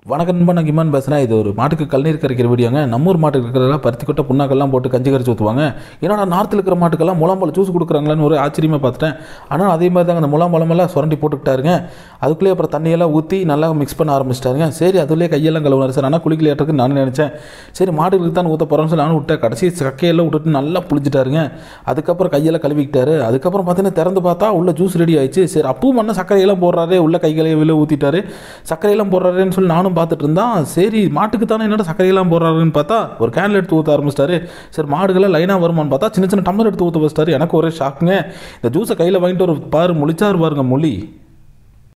வணக்கம் நண்பா நான் கிமான் பேசுகிறேன் இது ஒரு மாட்டுக்கு கல்நீர் கரைக்கிற வீடியோங்க நம்ம ஊர் மாட்டுக்கு இருக்கிறதெல்லாம் பருத்தி கொட்டை புண்ணாக்கெல்லாம் போட்டு கஞ்சி கரைச்சி ஊற்றுவாங்க என்னடா நார்த்தில் இருக்கிற மாட்டுக்கெல்லாம் முலாம்பழம் ஜூஸ் கொடுக்குறாங்களான்னு ஒரு ஆச்சரியமாக பார்த்துட்டேன் ஆனால் அதே மாதிரி தாங்க அந்த முலாம்பழமெல்லாம் சுரண்டி போட்டுக்கிட்டாருங்க அதுக்குள்ளேயே அப்புறம் தண்ணியெல்லாம் ஊற்றி நல்லா மிக்ஸ் பண்ண ஆரம்பிச்சிட்டாருங்க சரி அதுலேயே கையெல்லாம் கழுவுனாரு சார் ஆனால் குளிக்கலையாட்டுக்கு நானும் நினச்சேன் சரி மாட்டுக்கு தான் ஊற்ற போகிறோம்னு சொல்லி நானும் விட்டேன் கடைசி சக்கையெல்லாம் விட்டுட்டு நல்லா புளிச்சிட்டாருங்க அதுக்கப்புறம் கையெல்லாம் கழுவிக்கிட்டாரு அதுக்கப்புறம் பார்த்தீங்கன்னா திறந்து பார்த்தா உள்ள ஜூஸ் ரெடி ஆயிடுச்சு சரி அப்பவும் மண்ண சர்க்கரையெல்லாம் போடுறாரு உள்ள கைகளையே வெளில ஊற்றிட்டாரு சர்க்கரையெல்லாம் போடுறாருன்னு சொல்லி நானும் பார்த்துட்டு இருந்தான் சரி மாட்டுக்கு தானே என்னடா சர்க்கரையெல்லாம் போடுறாருன்னு பார்த்தா ஒரு கேனில் எடுத்து ஊற்ற ஆரம்பிச்சிட்டாரு சரி மாடுகள்லாம் லைனாக வருமான்னு பார்த்தா சின்ன சின்ன டம்ளர் எடுத்து ஊற்ற வச்சிட்டாரு எனக்கு ஒரே ஷாக்குங்க இந்த ஜூஸை கையில் வாங்கிட்டு ஒரு பாரு முழிச்சாரு பாருங்க மொழி